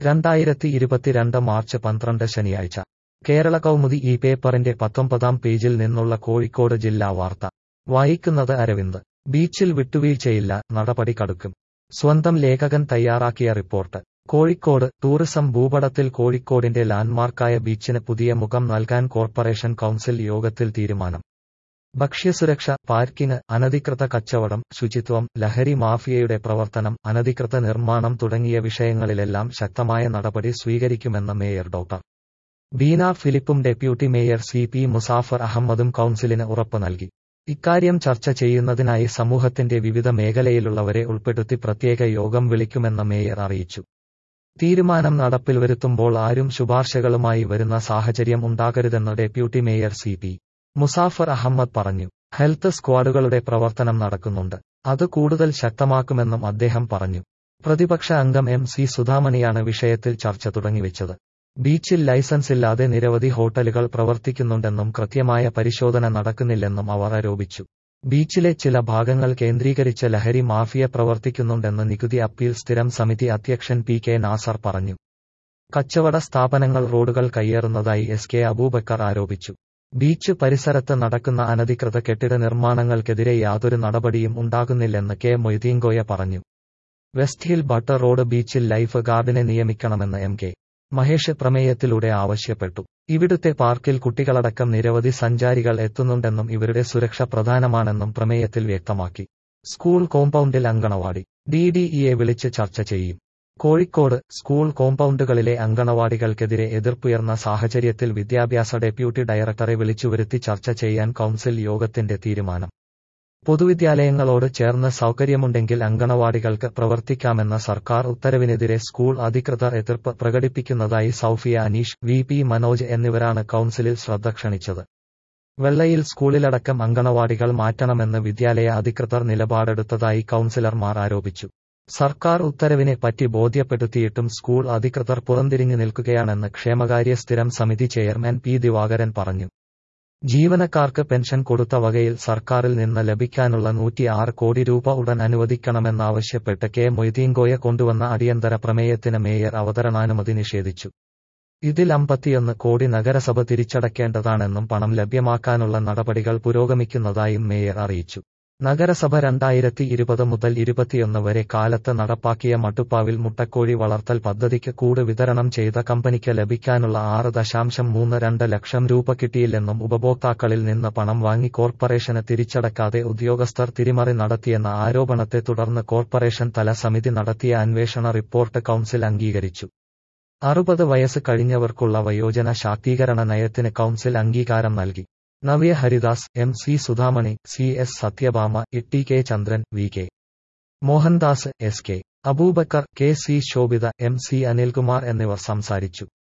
രണ്ടായിരത്തി ഇരുപത്തിരണ്ട് മാർച്ച് പന്ത്രണ്ട് ശനിയാഴ്ച കേരള കൗമുദി ഈ പേപ്പറിന്റെ പത്തൊമ്പതാം പേജിൽ നിന്നുള്ള കോഴിക്കോട് ജില്ലാ വാർത്ത വായിക്കുന്നത് അരവിന്ദ് ബീച്ചിൽ വിട്ടുവീഴ്ചയില്ല നടപടി കടുക്കും സ്വന്തം ലേഖകൻ തയ്യാറാക്കിയ റിപ്പോർട്ട് കോഴിക്കോട് ടൂറിസം ഭൂപടത്തിൽ കോഴിക്കോടിന്റെ ലാൻഡ്മാർക്കായ ബീച്ചിന് പുതിയ മുഖം നൽകാൻ കോർപ്പറേഷൻ കൗൺസിൽ യോഗത്തിൽ തീരുമാനം ഭക്ഷ്യസുരക്ഷ പാർക്കിംഗ് അനധികൃത കച്ചവടം ശുചിത്വം ലഹരി മാഫിയയുടെ പ്രവർത്തനം അനധികൃത നിർമ്മാണം തുടങ്ങിയ വിഷയങ്ങളിലെല്ലാം ശക്തമായ നടപടി സ്വീകരിക്കുമെന്ന് മേയർ ഡോക്ടർ ബീന ഫിലിപ്പും deputy mayor C P Musafar അഹമ്മദും കൗൺസിലിന് ഉറപ്പ് നൽകി ഇക്കാര്യം ചർച്ച ചെയ്യുന്നതിനായി സമൂഹത്തിന്റെ വിവിധ മേഖലയിലുള്ളവരെ ഉൾപ്പെടുത്തി പ്രത്യേക യോഗം വിളിക്കുമെന്ന് മേയർ അറിയിച്ചു തീരുമാനം നടപ്പിൽ വരുത്തുമ്പോൾ ആരും ശുപാർശകളുമായി വരുന്ന സാഹചര്യം ഉണ്ടാകരുതെന്ന് deputy mayor C P Musafar Ahammed പറഞ്ഞു ഹെൽത്ത് സ്ക്വാഡുകളുടെ പ്രവർത്തനം നടക്കുന്നുണ്ട് അത് കൂടുതൽ ശക്തമാക്കുമെന്നും അദ്ദേഹം പറഞ്ഞു പ്രതിപക്ഷ അംഗം എം സി സുധാമണിയാണ് വിഷയത്തിൽ ചർച്ച തുടങ്ങിവെച്ചത് ബീച്ചിൽ ലൈസൻസില്ലാതെ നിരവധി ഹോട്ടലുകൾ പ്രവർത്തിക്കുന്നുണ്ടെന്നും കൃത്യമായ പരിശോധന നടക്കുന്നില്ലെന്നും അവർ ആരോപിച്ചു ബീച്ചിലെ ചില ഭാഗങ്ങൾ കേന്ദ്രീകരിച്ച് ലഹരി മാഫിയ പ്രവർത്തിക്കുന്നുണ്ടെന്ന് നികുതി അപ്പീൽ സ്ഥിരം സമിതി അധ്യക്ഷൻ പി കെ നാസർ പറഞ്ഞു കച്ചവട സ്ഥാപനങ്ങൾ റോഡുകൾ കയ്യേറുന്നതായി എസ് കെ അബൂബക്കർ ആരോപിച്ചു ബീച്ച് പരിസരത്ത് നടക്കുന്ന അനധികൃത കെട്ടിട നിർമ്മാണങ്ങൾക്കെതിരെ യാതൊരു നടപടിയും ഉണ്ടാകുന്നില്ലെന്ന് കെ മൊയ്തീൻകോയ പറഞ്ഞു വെസ്റ്റ് ഹിൽ ബട്ടർ റോഡ് ബീച്ചിൽ ലൈഫ് ഗാർഡിനെ നിയമിക്കണമെന്ന് എം കെ മഹേഷ് പ്രമേയത്തിലൂടെ ആവശ്യപ്പെട്ടു ഇവിടുത്തെ പാർക്കിൽ കുട്ടികളടക്കം നിരവധി സഞ്ചാരികൾ എത്തുന്നുണ്ടെന്നും ഇവരുടെ സുരക്ഷ പ്രധാനമാണെന്നും പ്രമേയത്തിൽ വ്യക്തമാക്കി സ്കൂൾ കോമ്പൗണ്ടിൽ അങ്കണവാടി ഡിഡിഇയെ വിളിച്ച് ചർച്ച ചെയ്യും കോഴിക്കോട് സ്കൂൾ കോമ്പൗണ്ടുകളിലെ അങ്കണവാടികൾക്കെതിരെ എതിർപ്പുയർന്ന സാഹചര്യത്തിൽ വിദ്യാഭ്യാസ ഡെപ്യൂട്ടി ഡയറക്ടറെ വിളിച്ചുവരുത്തി ചർച്ച ചെയ്യാൻ കൗൺസിൽ യോഗത്തിന്റെ തീരുമാനം പൊതുവിദ്യാലയങ്ങളോട് ചേർന്ന് സൗകര്യമുണ്ടെങ്കിൽ അങ്കണവാടികൾക്ക് പ്രവർത്തിക്കാമെന്ന സർക്കാർ ഉത്തരവിനെതിരെ സ്കൂൾ അധികൃതർ എതിർപ്പ് പ്രകടിപ്പിക്കുന്നതായി സൌഫിയ അനീഷ് വി പി മനോജ് എന്നിവരാണ് കൗൺസിലിൽ ശ്രദ്ധ ക്ഷണിച്ചത് വെള്ളയിൽ സ്കൂളിലടക്കം അങ്കണവാടികൾ മാറ്റണമെന്ന് വിദ്യാലയ അധികൃതർ നിലപാടെടുത്തതായി കൗൺസിലർമാർ ആരോപിച്ചു സർക്കാർ ഉത്തരവിനെ പറ്റി ബോധ്യപ്പെടുത്തിയിട്ടും സ്കൂൾ അധികൃതർ പുറംതിരിഞ്ഞു നിൽക്കുകയാണെന്ന് ക്ഷേമകാര്യ സ്ഥിരം സമിതി ചെയർമാൻ പി ദിവാകരൻ പറഞ്ഞു ജീവനക്കാർക്ക് പെൻഷൻ കൊടുത്ത വകയിൽ സർക്കാരിൽ നിന്ന് ലഭിക്കാനുള്ള നൂറ്റിയാറ് കോടി രൂപ ഉടൻ അനുവദിക്കണമെന്നാവശ്യപ്പെട്ട് കെ മൊയ്തീൻകോയ കൊണ്ടുവന്ന അടിയന്തര പ്രമേയത്തിന് മേയർ അവതരണാനുമതി നിഷേധിച്ചു ഇതിൽ അമ്പത്തിയൊന്ന് കോടി നഗരസഭ തിരിച്ചടക്കേണ്ടതാണെന്നും പണം ലഭ്യമാക്കാനുള്ള നടപടികൾ പുരോഗമിക്കുന്നതായും മേയർ അറിയിച്ചു നഗരസഭ രണ്ടായിരത്തി ഇരുപത് മുതൽ ഇരുപത്തിയൊന്ന് വരെ കാലത്ത് നടപ്പാക്കിയ മട്ടുപ്പാവിൽ മുട്ടക്കോഴി വളർത്തൽ പദ്ധതിക്ക് കൂട് വിതരണം ചെയ്ത കമ്പനിക്ക് ലഭിക്കാനുള്ള ആറ് ദശാംശം മൂന്ന് രണ്ട് ലക്ഷം രൂപ കിട്ടിയില്ലെന്നും ഉപഭോക്താക്കളിൽ നിന്ന് പണം വാങ്ങി കോർപ്പറേഷന് തിരിച്ചടക്കാതെ ഉദ്യോഗസ്ഥർ തിരിമറി നടത്തിയെന്ന ആരോപണത്തെ തുടർന്ന് കോർപ്പറേഷൻ തല സമിതി നടത്തിയ അന്വേഷണ റിപ്പോർട്ട് കൌൺസിൽ അംഗീകരിച്ചു അറുപത് വയസ്സ് കഴിഞ്ഞവർക്കുള്ള വയോജന ശാക്തീകരണ നയത്തിന് കൌൺസിൽ അംഗീകാരം നൽകി Navya Haridas M C Sudhamani C S Sathyabhama E K Chandran V K Mohandas S K Aboobacker K C Shobhitha M C Anilkumar എന്നിവർ സംസാരിച്ചു